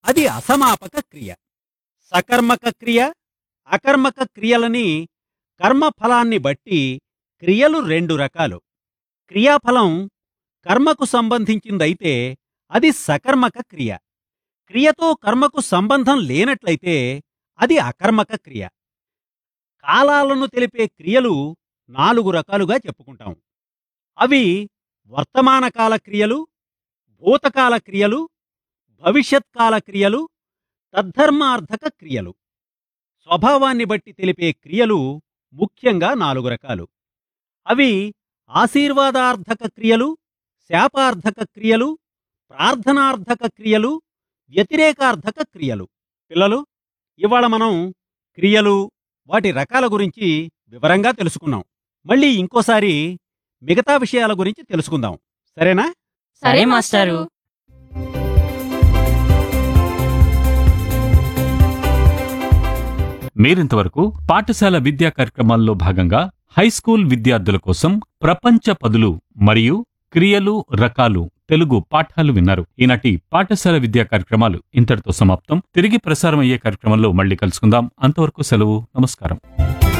అది అసమాపక క్రియ సకర్మక క్రియ అకర్మక క్రియలని కర్మఫలాన్ని బట్టి క్రియలు రెండు రకాలు క్రియాఫలం కర్మకు సంబంధించిందైతే అది సకర్మక క్రియ క్రియతో కర్మకు సంబంధం లేనట్లయితే అది అకర్మక క్రియ కాలాలను తెలిపే క్రియలు నాలుగు రకాలుగా చెప్పుకుంటాం అవి వర్తమానకాల క్రియలు భూతకాల క్రియలు భవిష్యత్కాల క్రియలు తద్ధర్మార్థక క్రియలు స్వభావాన్ని బట్టి తెలిపే క్రియలు ముఖ్యంగా నాలుగు రకాలు అవి ఆశీర్వాదార్థక క్రియలు శాపార్థక క్రియలు ప్రార్థనార్థక క్రియలు వ్యతిరేకార్థక క్రియలు పిల్లలు ఇవాళ మనం క్రియలు వాటి రకాల గురించి వివరంగా తెలుసుకున్నాం మళ్ళీ ఇంకోసారి మిగతా విషయాల గురించి తెలుసుకుందాం సరేనా సరే మాస్టారు మీరింతవరకు పాఠశాల విద్యా కార్యక్రమాల్లో భాగంగా హైస్కూల్ విద్యార్థుల కోసం ప్రపంచ పదులు మరియు క్రియలు రకాలు తెలుగు పాఠాలు విన్నారు ఈనాటి పాఠశాల విద్యా కార్యక్రమాలు ఇంతటితో సమాప్తం తిరిగి ప్రసారం అయ్యే కార్యక్రమంలో మళ్ళీ కలుసుకుందాం అంతవరకు సెలవు నమస్కారం